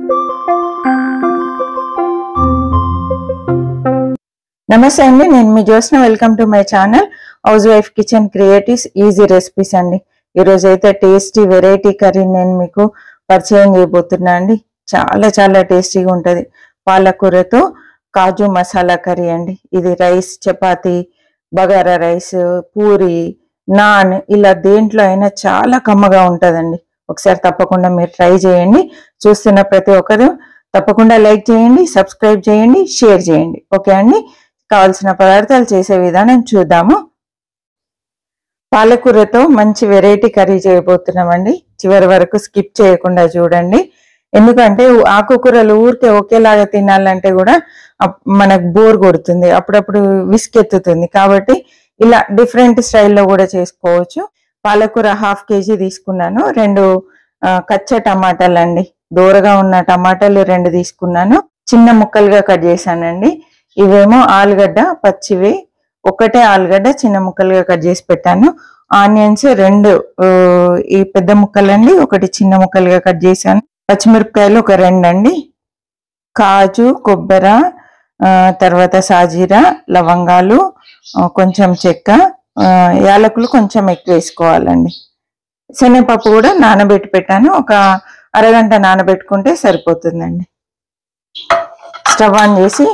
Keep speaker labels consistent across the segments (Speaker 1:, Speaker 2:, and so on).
Speaker 1: నమస్తే అండి నేను మీ Jyothsna welcome to my channel housewife kitchen creatives easy recipes అండి ఈరోజు అయితే టేస్టీ వెరైటీ కర్రీ నేను మీకు పరిచయం చేయబోతున్నా అండి చాలా చాలా టేస్టీగా ఉంటుంది పాలకూరతో కాజు మసాలా కర్రీ అండి ఇది రైస్ చపాతి బగారా రైస్ పూరి నాన్ ఇలా దేంట్లో అయినా చాలా కమ్మగా ఉంటుందండి ఒకసారి తప్పకుండా మీరు ట్రై చేయండి చూస్తున్న ప్రతి ఒక్కరు తప్పకుండా లైక్ చేయండి సబ్స్క్రైబ్ చేయండి షేర్ చేయండి ఓకే అండి కావాల్సిన పదార్థాలు చేసే విధానం చూద్దాము పాలకూరతో మంచి వెరైటీ కర్రీ చేయబోతున్నామండి చివరి వరకు స్కిప్ చేయకుండా చూడండి ఎందుకంటే ఆకుకూరలు ఊరికే ఒకేలాగా తినాలంటే కూడా అప్- మనకు బోర్ కొడుతుంది అప్పుడప్పుడు విసుకెత్తుతుంది కాబట్టి ఇలా డిఫరెంట్ స్టైల్లో కూడా చేసుకోవచ్చు పాలకూర హాఫ్ కేజీ తీసుకున్నాను రెండు ఆ, కచ్చ టమాటాలు అండి దూరగా ఉన్న టమాటాలు రెండు తీసుకున్నాను చిన్న ముక్కలుగా కట్ చేశానండి ఇవేమో ఆలుగడ్డ పచ్చివి ఒకటే ఆలుగడ్డ చిన్న ముక్కలుగా కట్ చేసి పెట్టాను ఆనియన్స్ రెండు ఆ, ఈ పెద్ద ముక్కలండి ఒకటి చిన్న ముక్కలుగా కట్ చేశాను పచ్చిమిరపకాయలు ఒక రెండు అండి కాజు కొబ్బరి ఆ, తర్వాత సాజీరా లవంగాలు ఆ, కొంచెం చెక్క ఆ, యాలకులు కొంచెం ఎక్కువ వేసుకోవాలండి శనగపప్పు కూడా నానబెట్టి పెట్టాను ఒక అరగంట నానబెట్టుకుంటే సరిపోతుందండి స్టవ్ ఆన్ చేసి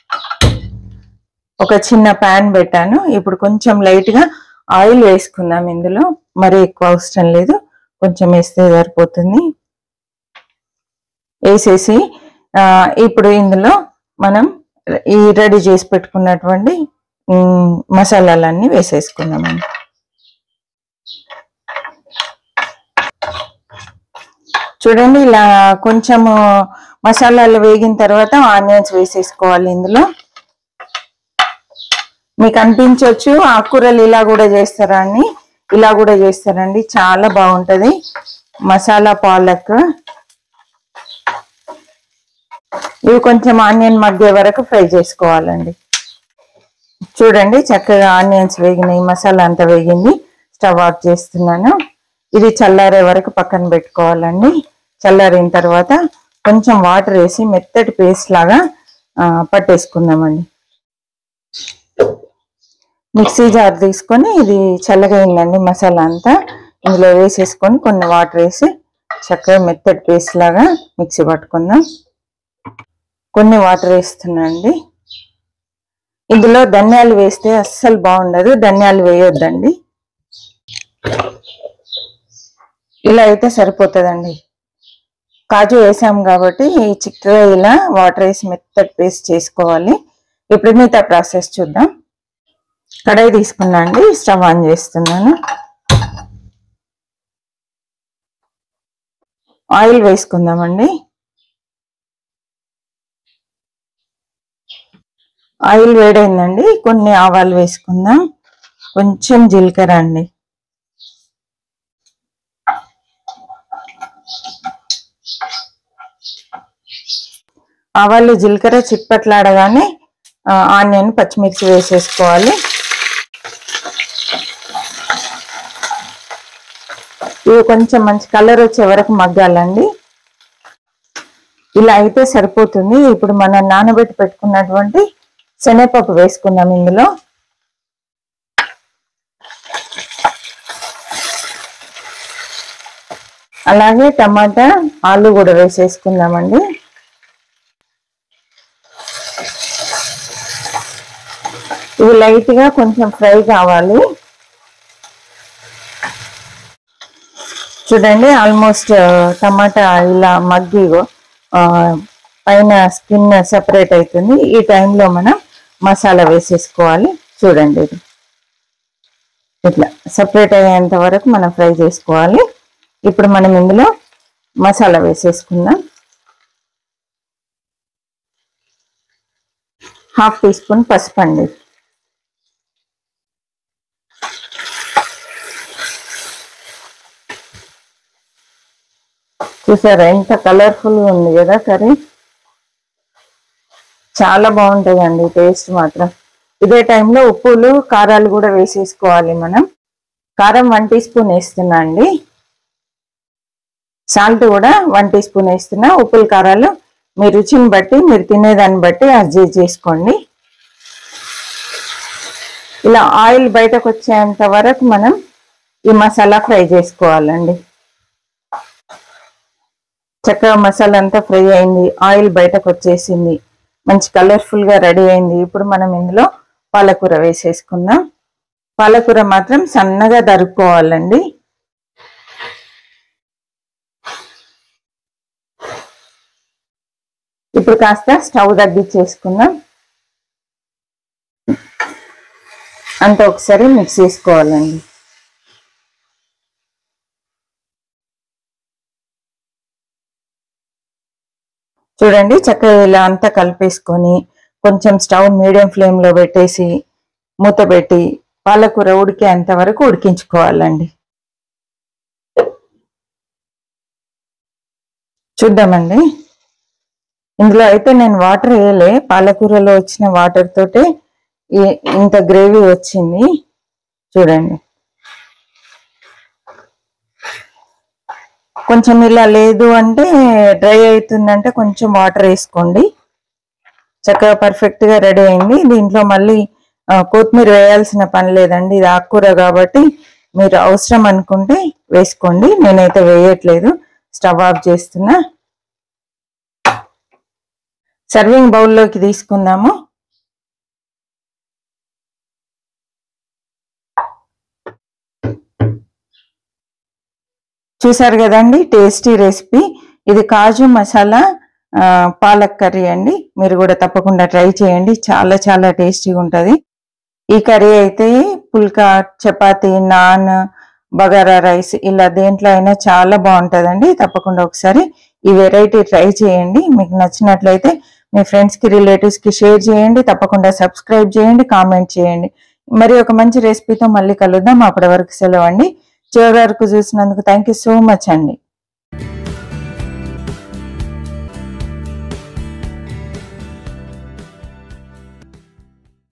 Speaker 1: ఒక చిన్న ప్యాన్ పెట్టాను ఇప్పుడు కొంచెం లైట్ గా ఆయిల్ వేసుకుందాం ఇందులో మరీ ఎక్కువ అవసరం లేదు కొంచెం వేస్తే సరిపోతుంది వేసేసి ఆ, ఇప్పుడు ఇందులో మనం ఈ రెడీ చేసి పెట్టుకున్నటువంటి ఉమ్, మసాలాలన్నీ వేసేసుకుందామండి చూడండి ఇలా కొంచెము మసాలాలు వేగిన తర్వాత ఆనియన్స్ వేసేసుకోవాలి ఇందులో మీకు అనిపించవచ్చు ఆకుకూరలు ఇలా కూడా చేస్తారా అని ఇలా కూడా చేస్తారండి చాలా బాగుంటది మసాలా పాలక్ ఇవి కొంచెం ఆనియన్ మగ్గే వరకు ఫ్రై చేసుకోవాలండి చూడండి చక్కగా ఆనియన్స్ వేగినాయి మసాలా అంతా వేగింది స్టవ్ ఆఫ్ చేస్తున్నాను ఇది చల్లారే వరకు పక్కన పెట్టుకోవాలండి చల్లారిన తర్వాత కొంచెం వాటర్ వేసి మెత్తటి పేస్ట్ లాగా ఆ, పట్టేసుకుందామండి మిక్సీ జార్ తీసుకొని ఇది చల్లగా అయిందండి మసాలా అంతా ఇందులో వేసేసుకొని కొన్ని వాటర్ వేసి చక్కగా మెత్తటి పేస్ట్ లాగా మిక్సీ పట్టుకుందాం కొన్ని వాటర్ వేస్తున్నాండి ఇందులో ధనియాలు వేస్తే అస్సలు బాగుండదు ధనియాలు వేయొద్దండి ఇలా అయితే సరిపోతుందండి కాజు వేసాం కాబట్టి ఈ చిక్కగా ఇలా వాటర్ వేసి మెత్తటి పేస్ట్ చేసుకోవాలి ఇప్పుడు మిగతా ప్రాసెస్ చూద్దాం కడాయి తీసుకున్నా అండి స్టవ్ ఆన్ చేస్తున్నాను ఆయిల్ వేసుకుందామండి ఆయిల్ వేడైందండి కొన్ని ఆవాలు వేసుకుందాం కొంచెం జీలకర్ర అండి ఆవాలు జీలకర్ర చిట్పట్లాడగానే ఆ, ఆనియన్ పచ్చిమిర్చి వేసేసుకోవాలి ఇవి కొంచెం మంచి కలర్ వచ్చే వరకు మగ్గాలండి ఇలా అయితే సరిపోతుంది ఇప్పుడు మనం నానబెట్టి పెట్టుకున్నటువంటి శనగపప్పు వేసుకుందాం ఇందులో అలాగే టమాటా ఆలు కూడా వేసేసుకుందామండి ఇవి లైట్ గా కొంచెం ఫ్రై కావాలి చూడండి ఆల్మోస్ట్ టమాటా ఇలా మగ్గి ఆ, పైన స్కిన్ సెపరేట్ అవుతుంది ఈ టైంలో మనం మసాలా వేసేసుకోవాలి చూడండి ఇది ఇట్లా సెపరేట్ అయ్యేంత వరకు మనం ఫ్రై చేసుకోవాలి ఇప్పుడు మనం ఇందులో మసాలా వేసేసుకుందాం హాఫ్ టీ స్పూన్ పసుపు అండి చూసారా ఎంత కలర్ఫుల్ ఉంది కదా కర్రీ చాలా బాగుంటుందండి టేస్ట్ మాత్రం ఇదే టైంలో ఉప్పులు కారాలు కూడా వేసేసుకోవాలి మనం కారం వన్ టీ స్పూన్ వేస్తున్నా అండి సాల్ట్ కూడా వన్ టీ స్పూన్ వేస్తున్నా ఉప్పుల కారాలు మీ రుచిని బట్టి మీరు తినేదాన్ని బట్టి అడ్జస్ట్ చేసుకోండి ఇలా ఆయిల్ బయటకు వచ్చేంత వరకు మనం ఈ మసాలా ఫ్రై చేసుకోవాలండి చక్కగా మసాలా అంతా ఫ్రై అయింది ఆయిల్ బయటకు వచ్చేసింది మంచి కలర్ఫుల్ గా రెడీ అయింది ఇప్పుడు మనం ఇందులో పాలకూర వేసేసుకుందాం పాలకూర మాత్రం సన్నగా తరుక్కోవాలండి ఇప్పుడు కాస్త స్టవ్ తగ్గించేసుకుందాం అంత ఒకసారి మిక్స్ చేసుకోవాలండి చూడండి చక్కగా ఇలా అంతా కలిపేసుకొని కొంచెం స్టవ్ మీడియం ఫ్లేమ్ లో పెట్టేసి మూత పెట్టి పాలకూర ఉడికేంత వరకు ఉడికించుకోవాలండి చూద్దామండి ఇందులో అయితే నేను వాటర్ వేయలే పాలకూరలో వచ్చిన వాటర్ తోటే ఈ- ఇంత గ్రేవీ వచ్చింది చూడండి కొంచెం ఇలా లేదు అంటే డ్రై అవుతుందంటే కొంచెం వాటర్ వేసుకోండి చక్కగా పర్ఫెక్ట్ గా రెడీ అయింది దీంట్లో మళ్ళీ ఆ, కొత్తిమీర వేయాల్సిన పని లేదండి ఇది ఆకుకూర కాబట్టి మీరు అవసరం అనుకుంటే వేసుకోండి నేనైతే వేయట్లేదు స్టవ్ ఆఫ్ చేస్తున్నా సర్వింగ్ బౌల్లోకి తీసుకుందాము చూసారు కదండి టేస్టీ రెసిపీ ఇది కాజు మసాలా ఆ, పాలక్ కర్రీ అండి మీరు కూడా తప్పకుండా ట్రై చేయండి చాలా చాలా టేస్టీగా ఉంటుంది ఈ కర్రీ అయితే పుల్కా చపాతి నాన్ బగారా రైస్ ఇలా దేంట్లో అయినా చాలా బాగుంటుందండి తప్పకుండా ఒకసారి ఈ వెరైటీ ట్రై చేయండి మీకు నచ్చినట్లయితే మీ ఫ్రెండ్స్ కి రిలేటివ్స్ కి షేర్ చేయండి తప్పకుండా సబ్స్క్రైబ్ చేయండి కామెంట్ చేయండి మరి ఒక మంచి రెసిపీతో మళ్ళీ కలుద్దాం అప్పటి వరకు సెలవు అండి చివరి వరకు చూసినందుకు థ్యాంక్ యూ సో మచ్ అండి